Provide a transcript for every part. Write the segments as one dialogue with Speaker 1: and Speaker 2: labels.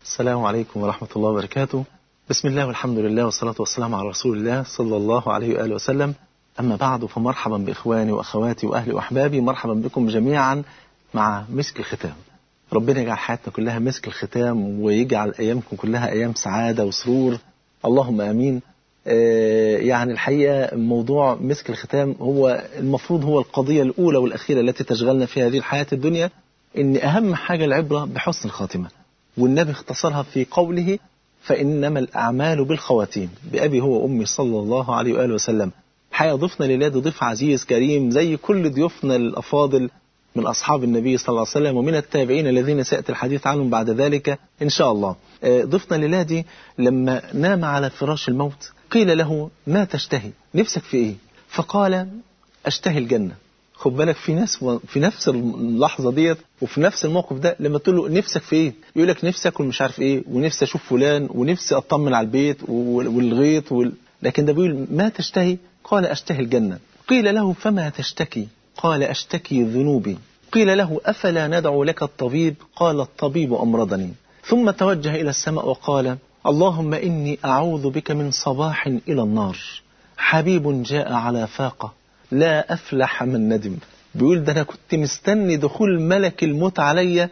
Speaker 1: السلام عليكم ورحمة الله وبركاته بسم الله والحمد لله والصلاة والسلام على رسول الله صلى الله عليه وآله وسلم أما بعد فمرحبا بإخواني وأخواتي وأهلي وأحبابي مرحبا بكم جميعا مع مسك الختام ربنا يجعل حياتنا كلها مسك الختام ويجعل أيامكم كلها أيام سعادة وسرور اللهم آمين آه يعني الحقيقة موضوع مسك الختام هو المفروض هو القضية الأولى والأخيرة التي تشغلنا في هذه الحياة الدنيا إن أهم حاجة العبرة بحسن الخاتمة والنبي اختصرها في قوله فإنما الأعمال بالخواتيم بأبي هو وأمي صلى الله عليه وآله وسلم حقيقة ضيفنا لله ضيف عزيز كريم زي كل ضيوفنا الأفاضل من أصحاب النبي صلى الله عليه وسلم ومن التابعين الذين سيأتي الحديث عنهم بعد ذلك إن شاء الله ضيفنا لله دي لما نام على فراش الموت قيل له ما تشتهي نفسك في إيه فقال أشتهي الجنة خد بالك في ناس في نفس اللحظه ديت وفي نفس الموقف ده لما تقول له نفسك في ايه يقول لك نفسي اكل مش عارف ايه ونفسي اشوف فلان ونفسي اطمن على البيت والغيط وال... لكن ده بيقول ما تشتهي قال اشتهي الجنه قيل له فما تشتكي قال اشتكي ذنوبي قيل له افلا ندعو لك الطبيب قال الطبيب امرضني ثم توجه الى السماء وقال اللهم اني اعوذ بك من صباح الى النار حبيب جاء على فاقه لا أفلح من ندم بيقول ده أنا كنت مستني دخول ملك الموت عليا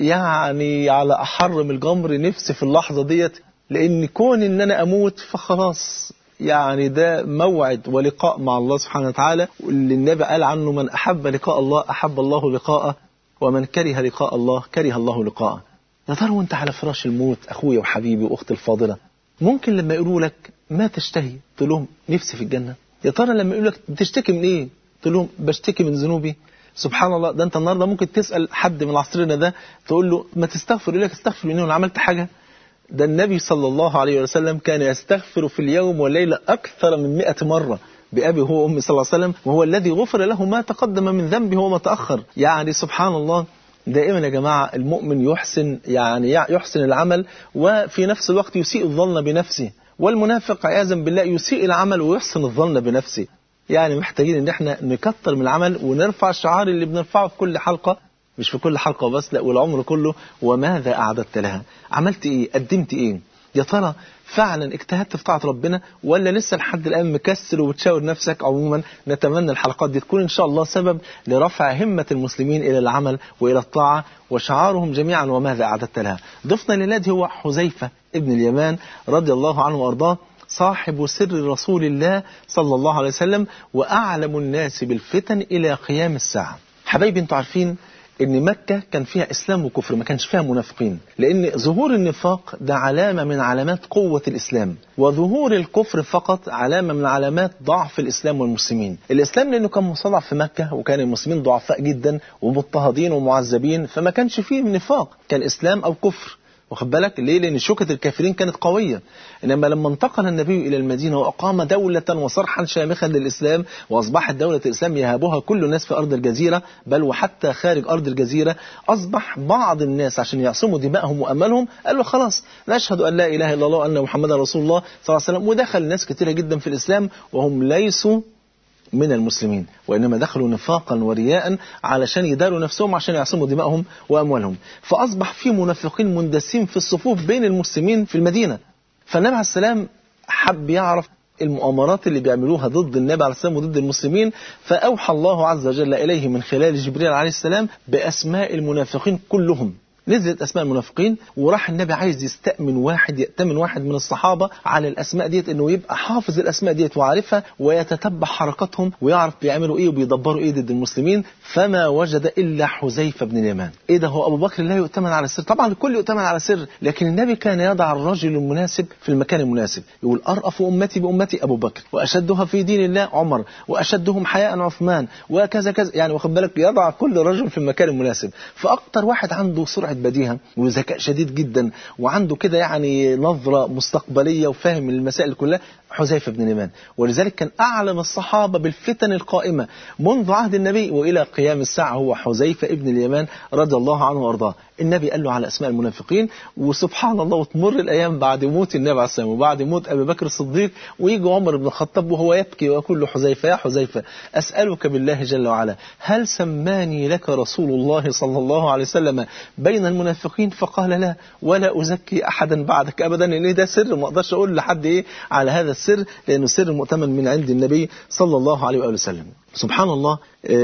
Speaker 1: يعني على أحر من الجمر نفسي في اللحظة ديت لأن كون إن أنا أموت فخلاص يعني ده موعد ولقاء مع الله سبحانه وتعالى واللي النبي قال عنه من أحب لقاء الله أحب الله لقاءه ومن كره لقاء الله كره الله لقاءه يا ترى وانت على فراش الموت أخويا وحبيبي وأختي الفاضلة ممكن لما يقولوا لك ما تشتهي تقول لهم نفسي في الجنة يا ترى لما يقول لك بتشتكي من ايه تقول لهم بشتكي من ذنوبي سبحان الله ده انت النهارده ممكن تسال حد من عصرنا ده تقول له ما تستغفر يقول لك استغفر مني وانا عملت حاجه ده النبي صلى الله عليه وسلم كان يستغفر في اليوم والليله اكثر من 100 مره بأبي هو أمي صلى الله عليه وسلم وهو الذي غفر له ما تقدم من ذنبه وما تأخر يعني سبحان الله دائما يا جماعة المؤمن يحسن يعني يحسن العمل وفي نفس الوقت يسيء الظن بنفسه والمنافق عياذا بالله يسيء العمل ويحسن الظن بنفسه يعني محتاجين ان احنا نكتر من العمل ونرفع الشعار اللي بنرفعه في كل حلقة مش في كل حلقة بس لا والعمر كله وماذا أعددت لها عملت ايه قدمت ايه يا ترى فعلا اجتهدت في طاعة ربنا ولا لسه لحد الآن مكسل وبتشاور نفسك عموما نتمنى الحلقات دي تكون إن شاء الله سبب لرفع همة المسلمين إلى العمل وإلى الطاعة وشعارهم جميعا وماذا أعددت لها ضفنا للاد هو حذيفة ابن اليمان رضي الله عنه وأرضاه صاحب سر رسول الله صلى الله عليه وسلم وأعلم الناس بالفتن إلى قيام الساعة حبايبي انتوا عارفين ان مكة كان فيها اسلام وكفر ما كانش فيها منافقين لان ظهور النفاق ده علامة من علامات قوة الاسلام وظهور الكفر فقط علامة من علامات ضعف الاسلام والمسلمين الاسلام لانه كان مستضعف في مكة وكان المسلمين ضعفاء جدا ومضطهدين ومعذبين فما كانش فيه نفاق كان اسلام او كفر واخد بالك ليه لان شوكة الكافرين كانت قوية انما لما انتقل النبي الى المدينة واقام دولة وصرحا شامخا للاسلام واصبحت دولة الاسلام يهابها كل الناس في ارض الجزيرة بل وحتى خارج ارض الجزيرة اصبح بعض الناس عشان يعصموا دمائهم وامالهم قالوا خلاص نشهد ان لا اله الا الله وان محمدا رسول الله صلى الله عليه وسلم ودخل ناس كثيرة جدا في الاسلام وهم ليسوا من المسلمين وإنما دخلوا نفاقا ورياء علشان يداروا نفسهم عشان يعصموا دمائهم وأموالهم فأصبح في منافقين مندسين في الصفوف بين المسلمين في المدينة فالنبي عليه السلام حب يعرف المؤامرات اللي بيعملوها ضد النبي عليه السلام وضد المسلمين فأوحى الله عز وجل إليه من خلال جبريل عليه السلام بأسماء المنافقين كلهم نزلت اسماء المنافقين وراح النبي عايز يستأمن واحد يأتمن واحد من الصحابة على الاسماء ديت انه يبقى حافظ الاسماء ديت وعارفها ويتتبع حركاتهم ويعرف بيعملوا ايه وبيدبروا ايه ضد المسلمين فما وجد الا حذيفه بن اليمان ايه ده هو ابو بكر لا يؤتمن على السر طبعا الكل يؤتمن على سر لكن النبي كان يضع الرجل المناسب في المكان المناسب يقول ارأف امتي بامتي ابو بكر واشدها في دين الله عمر واشدهم حياء عثمان وكذا كذا يعني واخد بالك يضع كل رجل في المكان المناسب فاكتر واحد عنده سرعه بديهة وذكاء شديد جدا وعنده كده يعني نظرة مستقبلية وفاهم المسائل كلها حذيفة بن اليمان ولذلك كان أعلم الصحابة بالفتن القائمة منذ عهد النبي وإلى قيام الساعة هو حذيفة ابن اليمان رضي الله عنه وأرضاه النبي قال له على أسماء المنافقين وسبحان الله وتمر الأيام بعد موت النبي عليه السلام وبعد موت أبي بكر الصديق ويجي عمر بن الخطاب وهو يبكي ويقول له حذيفة يا حذيفة أسألك بالله جل وعلا هل سماني لك رسول الله صلى الله عليه وسلم بين المنافقين فقال لا ولا أزكي أحدا بعدك أبدا لأن ده سر ما أقدرش أقول لحد إيه على هذا السر لأنه سر مؤتمن من عند النبي صلى الله عليه وآله وسلم سبحان الله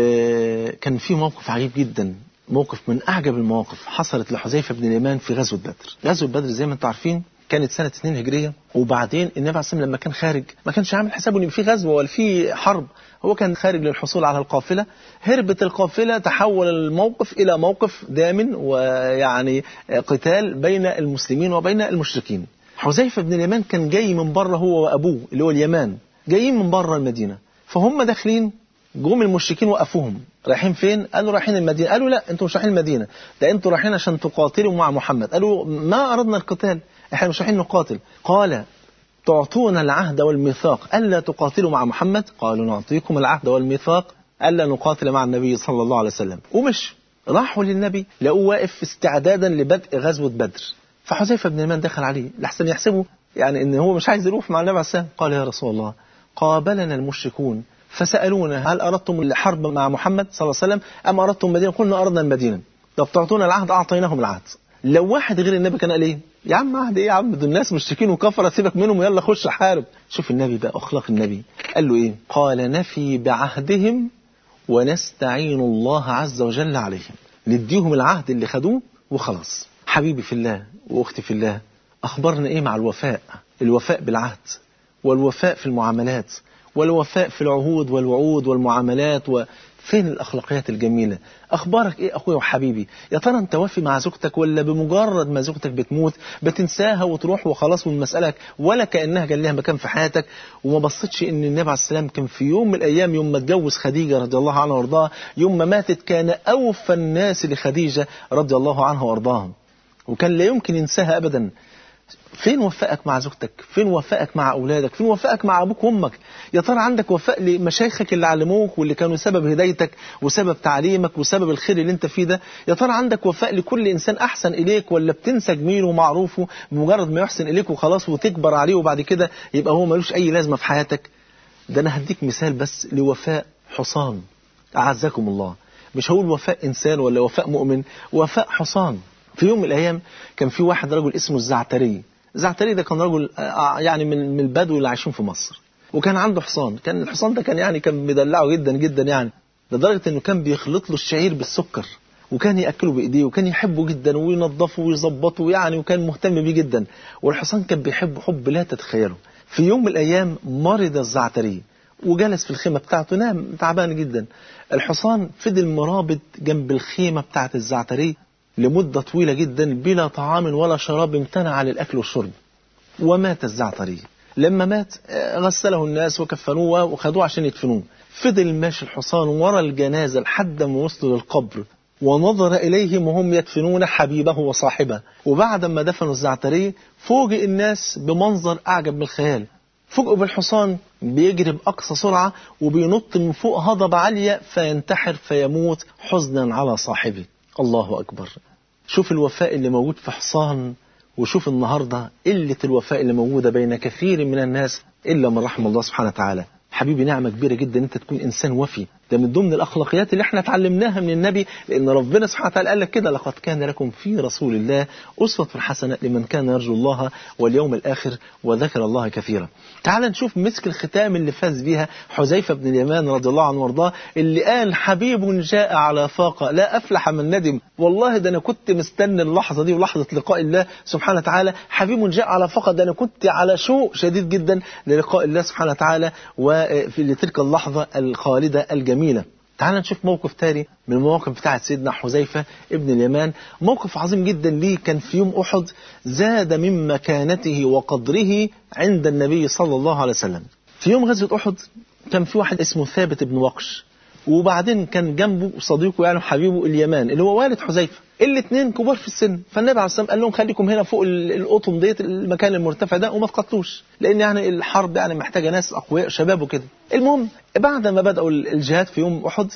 Speaker 1: كان في موقف عجيب جدا موقف من أعجب المواقف حصلت لحذيفة بن اليمان في غزوة بدر غزوة بدر زي ما انتم عارفين كانت سنة 2 هجرية وبعدين النبي عليه الصلاة والسلام لما كان خارج ما كانش عامل حسابه ان في غزوة ولا في حرب هو كان خارج للحصول على القافلة هربت القافلة تحول الموقف إلى موقف دام ويعني قتال بين المسلمين وبين المشركين حذيفة بن اليمان كان جاي من بره هو وأبوه اللي هو اليمان جايين من بره المدينة فهم داخلين جم المشركين وقفوهم رايحين فين قالوا رايحين المدينة قالوا لا انتوا مش رايحين المدينة ده انتوا رايحين عشان تقاتلوا مع محمد قالوا ما أردنا القتال احنا مش رايحين نقاتل قال تعطون العهد والميثاق ألا تقاتلوا مع محمد قالوا نعطيكم العهد والميثاق ألا نقاتل مع النبي صلى الله عليه وسلم ومش راحوا للنبي لقوه واقف استعدادا لبدء غزوة بدر فحذيفة بن اليمان دخل عليه لحسن يحسبه يعني ان هو مش عايز يروح مع النبي عليه السلام قال يا رسول الله قابلنا المشركون فسألونا هل أردتم الحرب مع محمد صلى الله عليه وسلم أم أردتم المدينة قلنا أردنا المدينة طب تعطونا العهد أعطيناهم العهد لو واحد غير النبي كان قال ايه يا عم عهد ايه يا عم دول الناس مشركين وكفره سيبك منهم ويلا خش حارب شوف النبي بقى اخلاق النبي قال له ايه قال نفي بعهدهم ونستعين الله عز وجل عليهم نديهم العهد اللي خدوه وخلاص حبيبي في الله واختي في الله اخبرنا ايه مع الوفاء الوفاء بالعهد والوفاء في المعاملات والوفاء في العهود والوعود والمعاملات وفين الأخلاقيات الجميلة أخبارك إيه أخويا وحبيبي يا ترى أنت وافي مع زوجتك ولا بمجرد ما زوجتك بتموت بتنساها وتروح وخلاص من مسألك ولا كأنها كان لها مكان في حياتك وما بصيتش إن النبي عليه السلام كان في يوم من الأيام يوم ما اتجوز خديجة رضي الله عنها وارضاها يوم ما ماتت كان أوفى الناس لخديجة رضي الله عنها وارضاها وكان لا يمكن ينساها أبدا فين وفائك مع زوجتك فين وفائك مع أولادك فين وفائك مع أبوك وأمك يا ترى عندك وفاء لمشايخك اللي علموك واللي كانوا سبب هدايتك وسبب تعليمك وسبب الخير اللي انت فيه ده يا ترى عندك وفاء لكل إنسان أحسن إليك ولا بتنسى جميله ومعروفه بمجرد ما يحسن إليك وخلاص وتكبر عليه وبعد كده يبقى هو ملوش أي لازمة في حياتك ده أنا هديك مثال بس لوفاء حصان أعزكم الله مش هقول وفاء إنسان ولا وفاء مؤمن وفاء حصان في يوم من الأيام كان في واحد رجل اسمه الزعتري الزعتري ده كان رجل يعني من البدو اللي عايشين في مصر وكان عنده حصان كان الحصان ده كان يعني كان مدلعه جدا جدا يعني لدرجة انه كان بيخلط له الشعير بالسكر وكان ياكله بايديه وكان يحبه جدا وينظفه ويظبطه يعني وكان مهتم بيه جدا والحصان كان بيحبه حب لا تتخيله في يوم من الايام مرض الزعتري وجلس في الخيمه بتاعته نام تعبان جدا الحصان فضل مرابط جنب الخيمه بتاعه الزعتري لمدة طويلة جدا بلا طعام ولا شراب امتنع عن الأكل والشرب ومات الزعتري لما مات غسله الناس وكفنوه وخدوه عشان يدفنوه فضل ماشي الحصان ورا الجنازة لحد ما وصلوا للقبر ونظر إليهم وهم يدفنون حبيبه وصاحبه وبعد ما دفنوا الزعتري فوجئ الناس بمنظر أعجب من الخيال فوجئوا بالحصان بيجري بأقصى سرعة وبينط من فوق هضبة عالية فينتحر فيموت حزنا على صاحبه الله أكبر شوف الوفاء اللي موجود في حصان وشوف النهاردة قلة الوفاء اللي موجودة بين كثير من الناس إلا من رحم الله سبحانه وتعالى حبيبي نعمة كبيرة جدا انت تكون انسان وفي ده من ضمن الاخلاقيات اللي احنا اتعلمناها من النبي لان ربنا سبحانه وتعالى قال لك كده لقد كان لكم في رسول الله اسوة حسنة لمن كان يرجو الله واليوم الاخر وذكر الله كثيرا تعال نشوف مسك الختام اللي فاز بيها حذيفة بن اليمان رضي الله عنه وارضاه اللي قال حبيب جاء على فاقة لا افلح من ندم والله ده انا كنت مستني اللحظة دي ولحظة لقاء الله سبحانه وتعالى حبيب جاء على فاقة ده انا كنت على شوق شديد جدا للقاء الله سبحانه وتعالى وفي لتلك اللحظة الخالدة الجميلة تعال نشوف موقف تاني من المواقف بتاعت سيدنا حذيفة ابن اليمان موقف عظيم جدا ليه كان في يوم أحد زاد من مكانته وقدره عند النبي صلى الله عليه وسلم في يوم غزوة أحد كان في واحد اسمه ثابت بن وقش وبعدين كان جنبه صديقه يعني حبيبه اليمان اللي هو والد حذيفه الاثنين كبار في السن فالنبي عليه الصلاه والسلام قال لهم خليكم هنا فوق القطم ديت المكان المرتفع ده وما تقتلوش لان يعني الحرب يعني محتاجه ناس اقوياء شباب وكده المهم بعد ما بداوا الجهاد في يوم احد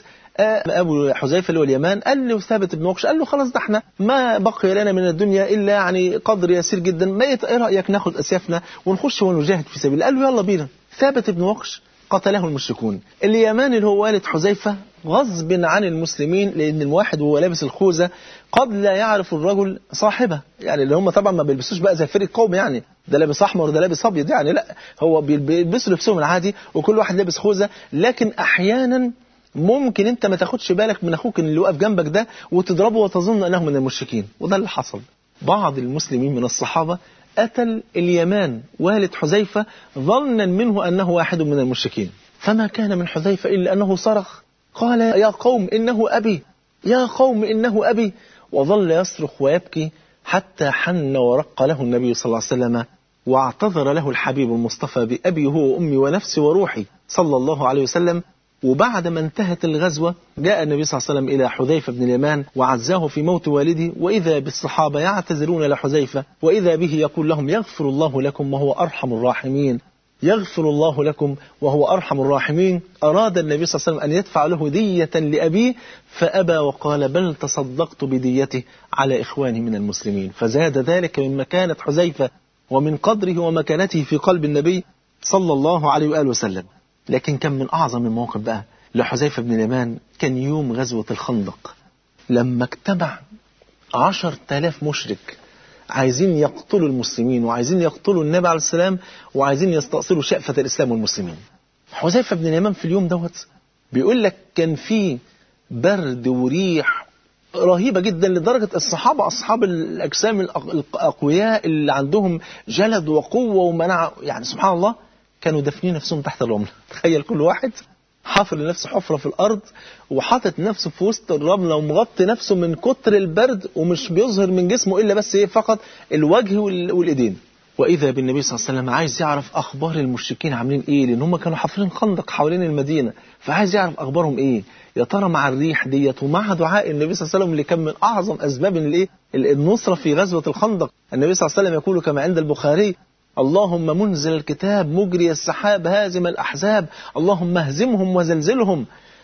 Speaker 1: ابو حذيفه اللي هو اليمان قال له ثابت بن وقش قال له خلاص ده احنا ما بقي لنا من الدنيا الا يعني قدر يسير جدا ما ايه رايك ناخد اسيافنا ونخش ونجاهد في سبيل الله قال له يلا بينا ثابت بن وقش قتله المشركون اليمان اللي هو والد حذيفة غصب عن المسلمين لأن الواحد وهو لابس الخوذة قد لا يعرف الرجل صاحبه يعني اللي هم طبعا ما بيلبسوش بقى زي فريق قوم يعني ده لابس احمر وده لابس ابيض يعني لا هو بيلبسوا لبسهم العادي وكل واحد لابس خوذه لكن احيانا ممكن انت ما تاخدش بالك من اخوك اللي واقف جنبك ده وتضربه وتظن انه من المشركين وده اللي حصل بعض المسلمين من الصحابه قتل اليمان والد حذيفه ظنا منه انه واحد من المشركين فما كان من حذيفه الا انه صرخ قال يا قوم انه ابي يا قوم انه ابي وظل يصرخ ويبكي حتى حن ورق له النبي صلى الله عليه وسلم واعتذر له الحبيب المصطفى بأبي هو وأمي ونفسي وروحي صلى الله عليه وسلم وبعد ما انتهت الغزوة جاء النبي صلى الله عليه وسلم إلى حذيفة بن اليمان وعزاه في موت والده وإذا بالصحابة يعتذرون لحذيفة وإذا به يقول لهم يغفر الله لكم وهو أرحم الراحمين يغفر الله لكم وهو أرحم الراحمين أراد النبي صلى الله عليه وسلم أن يدفع له دية لأبيه فأبى وقال بل تصدقت بديته على إخواني من المسلمين فزاد ذلك من مكانة حذيفة ومن قدره ومكانته في قلب النبي صلى الله عليه وآله وسلم لكن كان من أعظم المواقف بقى لحذيفة بن اليمان كان يوم غزوة الخندق لما اجتمع عشر تلاف مشرك عايزين يقتلوا المسلمين وعايزين يقتلوا النبي عليه السلام وعايزين يستأصلوا شأفة الإسلام والمسلمين حذيفة بن اليمان في اليوم دوت بيقول لك كان في برد وريح رهيبة جدا لدرجة الصحابة أصحاب الأجسام الأقوياء اللي عندهم جلد وقوة ومناعة يعني سبحان الله كانوا دافنين نفسهم تحت الرمل تخيل كل واحد حافر لنفسه حفرة في الأرض وحاطط نفسه في وسط الرملة ومغطي نفسه من كتر البرد ومش بيظهر من جسمه إلا بس إيه فقط الوجه والإيدين وإذا بالنبي صلى الله عليه وسلم عايز يعرف أخبار المشركين عاملين إيه لأن هم كانوا حافرين خندق حوالين المدينة فعايز يعرف أخبارهم إيه يا ترى مع الريح ديت ومع دعاء النبي صلى الله عليه وسلم اللي كان من أعظم أسباب الإيه النصرة في غزوة الخندق النبي صلى الله عليه وسلم يقول كما عند البخاري اللهم منزل الكتاب مجري السحاب هازم الأحزاب اللهم اهزمهم وزلزلهم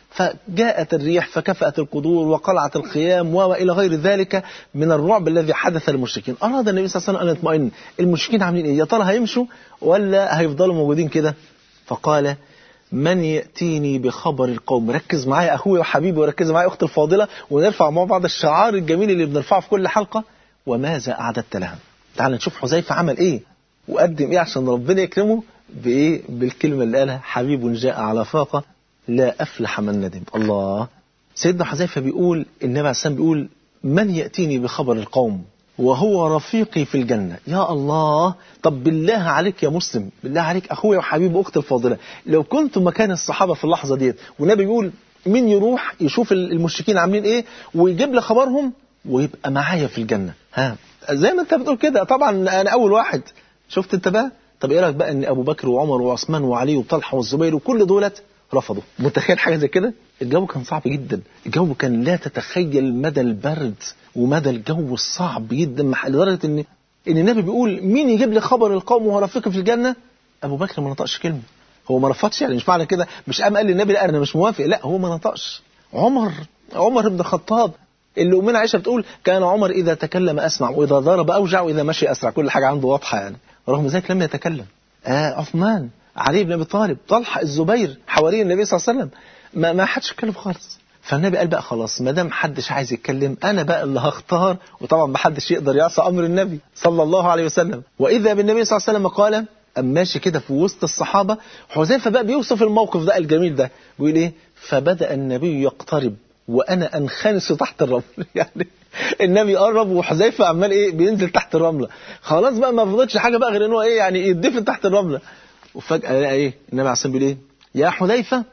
Speaker 1: فجاءت الريح فكفأت القدور وقلعت الخيام وإلى غير ذلك من الرعب الذي حدث للمشركين أراد النبي صلى الله عليه وسلم أن يطمئن المشركين عاملين إيه يا ترى هيمشوا ولا هيفضلوا موجودين كده فقال من يأتيني بخبر القوم ركز معايا أخوي وحبيبي وركز معايا أختي الفاضلة ونرفع مع بعض الشعار الجميل اللي بنرفعه في كل حلقة وماذا أعددت لها تعال نشوف حذيفة عمل إيه وقدم إيه عشان ربنا يكرمه بإيه بالكلمة اللي قالها حبيب جاء على فاقة لا أفلح من ندم الله سيدنا حذيفة بيقول النبي عليه السلام بيقول من يأتيني بخبر القوم وهو رفيقي في الجنة يا الله طب بالله عليك يا مسلم بالله عليك أخويا وحبيبي وأختي الفاضلة لو كنت مكان الصحابة في اللحظة ديت والنبي بيقول مين يروح يشوف المشركين عاملين ايه ويجيب لي خبرهم ويبقى معايا في الجنة ها زي ما انت بتقول كده طبعا انا اول واحد شفت انت بقى طب ايه رايك بقى ان ابو بكر وعمر وعثمان وعلي وطلحه والزبير وكل دولت رفضوا متخيل حاجه زي كده الجو كان صعب جدا الجو كان لا تتخيل مدى البرد ومدى الجو الصعب جدا لدرجه ان ان النبي بيقول مين يجيب لي خبر القوم وهو رفيقي في الجنه ابو بكر ما نطقش كلمه هو ما رفضش يعني مش معنى كده مش قام قال للنبي لا انا مش موافق لا هو ما نطقش عمر عمر بن الخطاب اللي أمنا عائشة بتقول كان عمر إذا تكلم أسمع وإذا ضرب أوجع وإذا مشي أسرع كل حاجة عنده واضحة يعني رغم ذلك لم يتكلم آه عثمان علي بن ابي طالب طلحه الزبير حوالين النبي صلى الله عليه وسلم ما ما حدش اتكلم خالص فالنبي قال بقى خلاص ما دام حدش عايز يتكلم انا بقى اللي هختار وطبعا ما حدش يقدر يعصى امر النبي صلى الله عليه وسلم واذا بالنبي صلى الله عليه وسلم قال أم ماشي كده في وسط الصحابة حذيفة بقى بيوصف الموقف ده الجميل ده بيقول إيه فبدأ النبي يقترب وأنا أنخنس تحت الرمل يعني النبي قرب وحذيفة عمال إيه بينزل تحت الرملة خلاص بقى ما فضلش حاجة بقى غير إن هو إيه يعني يدفن تحت الرملة وفجأة لقى إيه النبي عليه الصلاة والسلام بيقول إيه يا حذيفة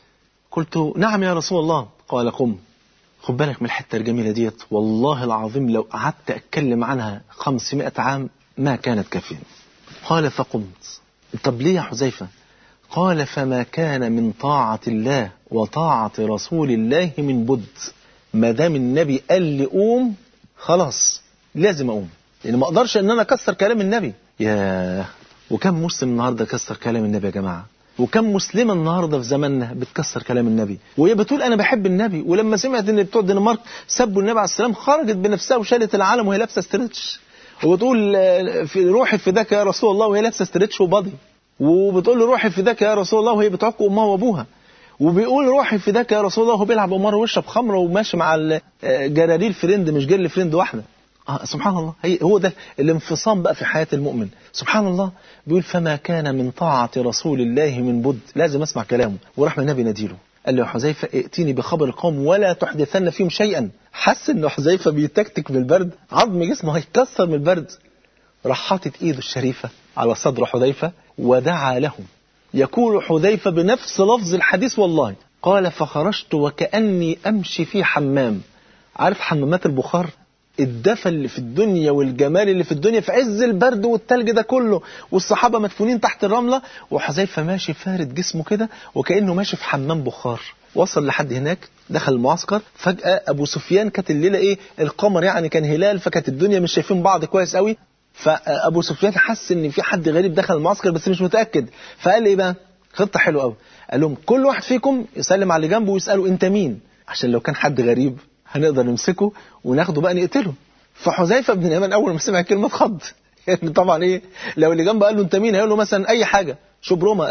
Speaker 1: قلت نعم يا رسول الله قال قم خد بالك من الحتة الجميلة ديت والله العظيم لو قعدت أتكلم عنها 500 عام ما كانت كافية قال فقمت طب ليه يا حذيفة قال فما كان من طاعة الله وطاعة رسول الله من بد ما دام النبي قال لي قوم خلاص لازم أقوم لأن ما أقدرش أن أنا أكسر كلام النبي يا وكم مسلم النهاردة كسر كلام النبي يا جماعة وكم مسلمة النهاردة في زماننا بتكسر كلام النبي وهي بتقول أنا بحب النبي ولما سمعت أن بتوع الدنمارك سبوا النبي عليه السلام خرجت بنفسها وشالت العالم وهي لابسة ستريتش وتقول في روحي فداك يا رسول الله وهي لابسة ستريتش وبادي وبتقول له روحي فداك يا رسول الله وهي بتعق امها وابوها وبيقول روحي فداك يا رسول الله وهو بيلعب قمار ويشرب خمره وماشي مع الجرارير فريند مش جيرل فريند واحده آه سبحان الله هي هو ده الانفصام بقى في حياة المؤمن سبحان الله بيقول فما كان من طاعة رسول الله من بد لازم اسمع كلامه وراح من النبي ناديله قال له يا حذيفة ائتيني بخبر القوم ولا تحدثن فيهم شيئا حس ان حذيفة بيتكتك من البرد عظم جسمه هيتكسر من البرد راح حاطط ايده الشريفة على صدر حذيفة ودعا له يقول حذيفة بنفس لفظ الحديث والله قال فخرجت وكأني أمشي في حمام عارف حمامات البخار الدفى اللي في الدنيا والجمال اللي في الدنيا في عز البرد والتلج ده كله والصحابة مدفونين تحت الرملة وحذيفة ماشي فارد جسمه كده وكأنه ماشي في حمام بخار وصل لحد هناك دخل المعسكر فجأة أبو سفيان كانت الليلة إيه القمر يعني كان هلال فكانت الدنيا مش شايفين بعض كويس قوي فأبو سفيان حس إن في حد غريب دخل المعسكر بس مش متأكد فقال إيه بقى خطة حلوة قوي قال لهم كل واحد فيكم يسلم على اللي جنبه ويسأله أنت مين عشان لو كان حد غريب هنقدر نمسكه وناخده بقى نقتله فحذيفه بن اليمان اول ما سمع الكلمه اتخض يعني طبعا ايه لو اللي جنبه قال له انت مين هيقول له مثلا اي حاجه شبرومه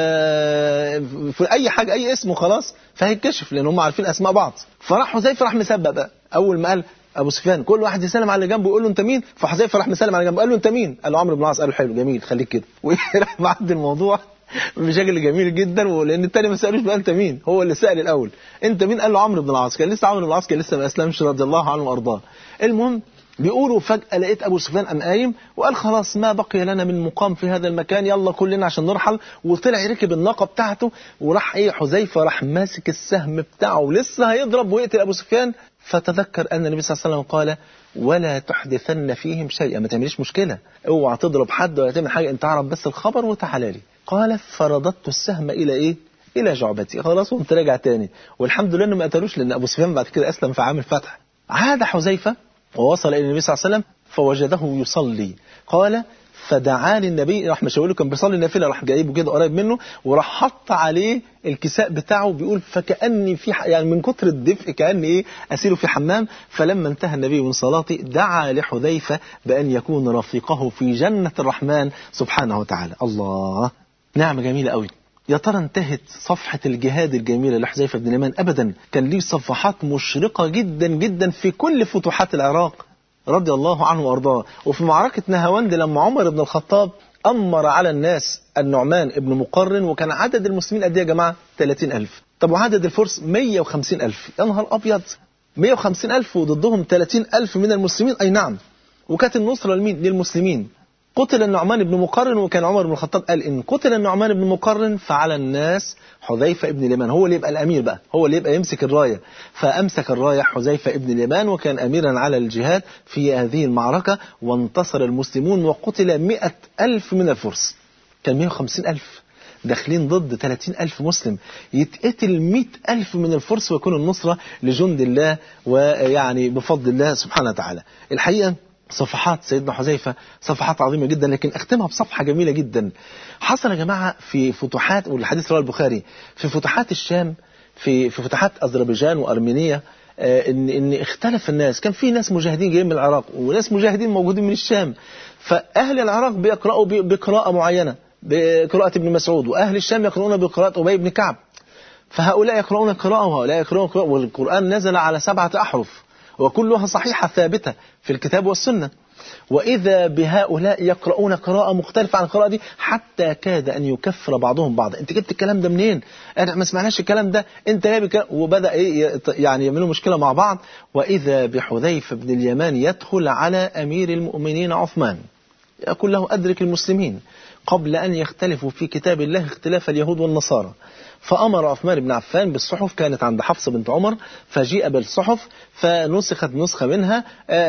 Speaker 1: آه في اي حاجه اي اسم وخلاص فهيتكشف لان هم عارفين اسماء بعض فراح حذيفه راح مسبق بقى اول ما قال ابو سفيان كل واحد يسلم على اللي جنبه يقول له انت مين فحذيفه راح مسلم على جنبه قال له انت مين قال له عمرو بن العاص قال له حلو جميل خليك كده وراح معدي الموضوع بشكل جميل جدا ولان التاني ما سالوش بقى انت مين هو اللي سال الاول انت مين قال له عمرو بن العاص كان لسه عمرو بن العاص كان لسه ما اسلمش رضي الله عنه وارضاه المهم بيقولوا فجأة لقيت أبو سفيان قام قايم وقال خلاص ما بقي لنا من مقام في هذا المكان يلا كلنا عشان نرحل وطلع ركب الناقة بتاعته وراح إيه حذيفة راح ماسك السهم بتاعه ولسه هيضرب ويقتل أبو سفيان فتذكر أن النبي صلى الله عليه وسلم قال ولا تحدثن فيهم شيئا ما تعمليش مشكلة اوعى تضرب حد ولا تعمل حاجة انت اعرف بس الخبر وتعالى لي قال فرددت السهم إلى إيه إلى جعبتي خلاص وقمت راجع تاني والحمد لله انه ما قتلوش لأن أبو سفيان بعد كده أسلم في عام الفتح عاد حذيفة ووصل إلى النبي صلى الله عليه وسلم فوجده يصلي قال فدعاني النبي راح مشاوله كان بيصلي نافله راح جايبه كده قريب منه وراح حط عليه الكساء بتاعه بيقول فكاني في يعني من كتر الدفء كاني ايه اسير في حمام فلما انتهى النبي من صلاته دعا لحذيفه بان يكون رفيقه في جنه الرحمن سبحانه وتعالى الله نعمه جميله قوي يا ترى انتهت صفحة الجهاد الجميلة لحذيفة بن اليمان أبدا كان ليه صفحات مشرقة جدا جدا في كل فتوحات العراق رضي الله عنه وأرضاه وفي معركة نهاوند لما عمر بن الخطاب أمر على الناس النعمان ابن مقرن وكان عدد المسلمين قد ايه يا جماعة 30 ألف طب وعدد الفرس 150 ألف يا نهار أبيض 150 ألف وضدهم 30 ألف من المسلمين أي نعم وكانت النصرة لمين للمسلمين قتل النعمان بن مقرن وكان عمر بن الخطاب قال إن قتل النعمان بن مقرن فعلى الناس حذيفة ابن اليمان هو اللي يبقى الأمير بقى هو اللي يبقى يمسك الراية فأمسك الراية حذيفة ابن اليمان وكان أميرا على الجهاد في هذه المعركة وانتصر المسلمون وقتل مئة ألف من الفرس كان 150 ألف داخلين ضد 30 ألف مسلم يتقتل 100 ألف من الفرس ويكون النصرة لجند الله ويعني بفضل الله سبحانه وتعالى الحقيقة صفحات سيدنا حذيفة صفحات عظيمة جدا لكن اختمها بصفحة جميلة جدا حصل يا جماعة في فتوحات والحديث رواه البخاري في فتوحات الشام في في فتوحات أذربيجان وأرمينيا آه ان ان اختلف الناس كان في ناس مجاهدين جايين من العراق وناس مجاهدين موجودين من الشام فأهل العراق بيقرأوا بقراءة معينة بقراءة ابن مسعود وأهل الشام يقرؤون بقراءة أبي بن كعب فهؤلاء يقرؤون قراءة وهؤلاء يقرؤون قراءة والقرآن نزل على سبعة أحرف وكلها صحيحة ثابتة في الكتاب والسنة وإذا بهؤلاء يقرؤون قراءة مختلفة عن القراءة دي حتى كاد أن يكفر بعضهم بعضا أنت جبت الكلام ده منين أنا ما سمعناش الكلام ده أنت جايب وبدأ إيه يعني يعملوا مشكلة مع بعض وإذا بحذيفة بن اليمان يدخل على أمير المؤمنين عثمان يقول له أدرك المسلمين قبل أن يختلفوا في كتاب الله اختلاف اليهود والنصارى فأمر عثمان بن عفان بالصحف كانت عند حفصة بنت عمر فجيء بالصحف فنسخت نسخة منها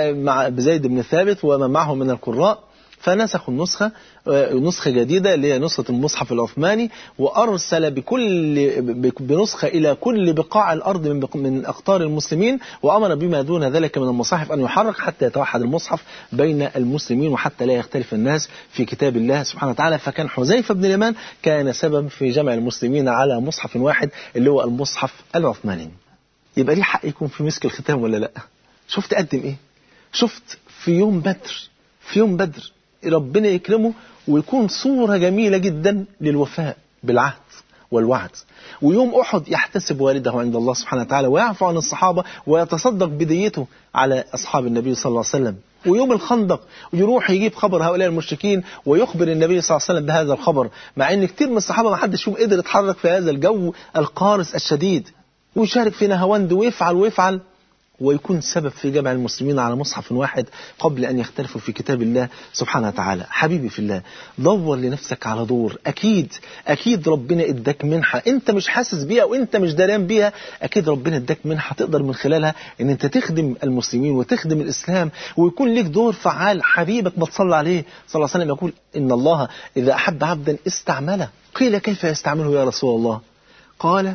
Speaker 1: مع بزيد بن ثابت ومن معه من القراء فنسخوا النسخة نسخة جديدة اللي هي نسخة المصحف العثماني وأرسل بكل بنسخة إلى كل بقاع الأرض من من أقطار المسلمين وأمر بما دون ذلك من المصاحف أن يحرك حتى يتوحد المصحف بين المسلمين وحتى لا يختلف الناس في كتاب الله سبحانه وتعالى فكان حذيفة بن اليمان كان سبب في جمع المسلمين على مصحف واحد اللي هو المصحف العثماني يبقى ليه حق يكون في مسك الختام ولا لا شفت قدم ايه شفت في يوم بدر في يوم بدر ربنا يكرمه ويكون صورة جميلة جدا للوفاء بالعهد والوعد ويوم أحد يحتسب والده عند الله سبحانه وتعالى ويعفو عن الصحابة ويتصدق بديته على أصحاب النبي صلى الله عليه وسلم ويوم الخندق يروح يجيب خبر هؤلاء المشركين ويخبر النبي صلى الله عليه وسلم بهذا الخبر مع ان كتير من الصحابه ما حدش فيهم قدر يتحرك في هذا الجو القارس الشديد ويشارك في نهاوند ويفعل ويفعل ويكون سبب في جمع المسلمين على مصحف واحد قبل أن يختلفوا في كتاب الله سبحانه وتعالى حبيبي في الله دور لنفسك على دور أكيد أكيد ربنا اداك منحة أنت مش حاسس بيها وأنت مش داران بيها أكيد ربنا اداك منحة تقدر من خلالها أن أنت تخدم المسلمين وتخدم الإسلام ويكون لك دور فعال حبيبك ما تصلى عليه صلى الله عليه وسلم يقول إن الله إذا أحب عبدا استعمله قيل كيف يستعمله يا رسول الله قال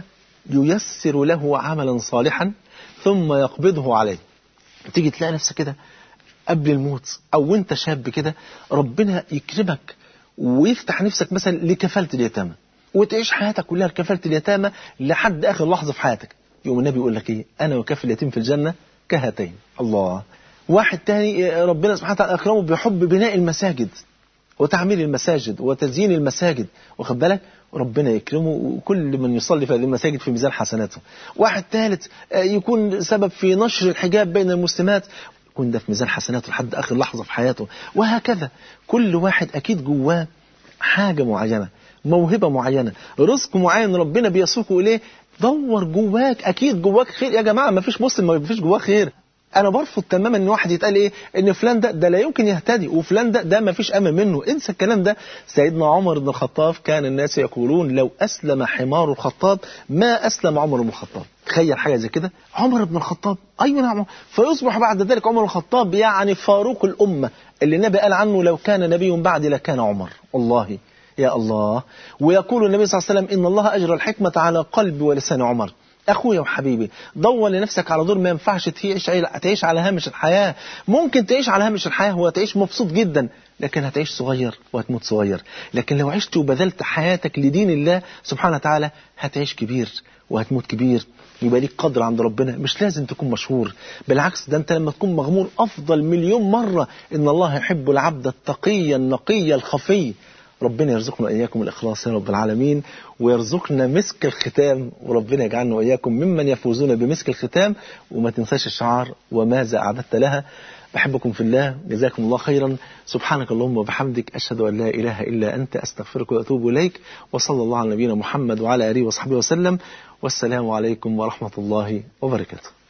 Speaker 1: ييسر له عملا صالحا ثم يقبضه عليه تيجي تلاقي نفسك كده قبل الموت او وانت شاب كده ربنا يكرمك ويفتح نفسك مثلا لكفالة اليتامى وتعيش حياتك كلها لكفالة اليتامى لحد اخر لحظة في حياتك يوم النبي يقول لك ايه انا وكفل اليتيم في الجنة كهاتين الله واحد تاني ربنا سبحانه وتعالى اكرمه بحب بناء المساجد وتعمير المساجد وتزيين المساجد واخد بالك ربنا يكرمه وكل من يصلي في هذه المساجد في ميزان حسناته واحد ثالث يكون سبب في نشر الحجاب بين المسلمات يكون ده في ميزان حسناته لحد آخر لحظة في حياته وهكذا كل واحد أكيد جواه حاجة معينة موهبة معينة رزق معين ربنا بيسوقه إليه دور جواك أكيد جواك خير يا جماعة ما فيش مسلم ما فيش جواه خير انا برفض تماما ان واحد يتقال ايه ان فلان ده ده لا يمكن يهتدي وفلان ده ده ما فيش امل منه انسى الكلام ده سيدنا عمر بن الخطاب كان الناس يقولون لو اسلم حمار الخطاب ما اسلم عمر بن الخطاب تخيل حاجه زي كده عمر بن الخطاب ايوه نعم فيصبح بعد ذلك عمر بن الخطاب يعني فاروق الامه اللي النبي قال عنه لو كان نبي بعد لكان عمر والله يا الله ويقول النبي صلى الله عليه وسلم ان الله اجرى الحكمه على قلب ولسان عمر اخويا وحبيبي دور لنفسك على دور ما ينفعش تعيش تعيش على هامش الحياه ممكن تعيش على هامش الحياه وتعيش مبسوط جدا لكن هتعيش صغير وهتموت صغير لكن لو عشت وبذلت حياتك لدين الله سبحانه وتعالى هتعيش كبير وهتموت كبير يبقى ليك قدر عند ربنا مش لازم تكون مشهور بالعكس ده انت لما تكون مغمور افضل مليون مره ان الله يحب العبد التقي النقي الخفي ربنا يرزقنا وإياكم الإخلاص يا رب العالمين ويرزقنا مسك الختام وربنا يجعلنا وإياكم ممن يفوزون بمسك الختام وما تنساش الشعار وماذا أعددت لها بحبكم في الله جزاكم الله خيرا سبحانك اللهم وبحمدك أشهد أن لا إله إلا أنت أستغفرك وأتوب إليك وصلى الله على نبينا محمد وعلى آله وصحبه وسلم والسلام عليكم ورحمة الله وبركاته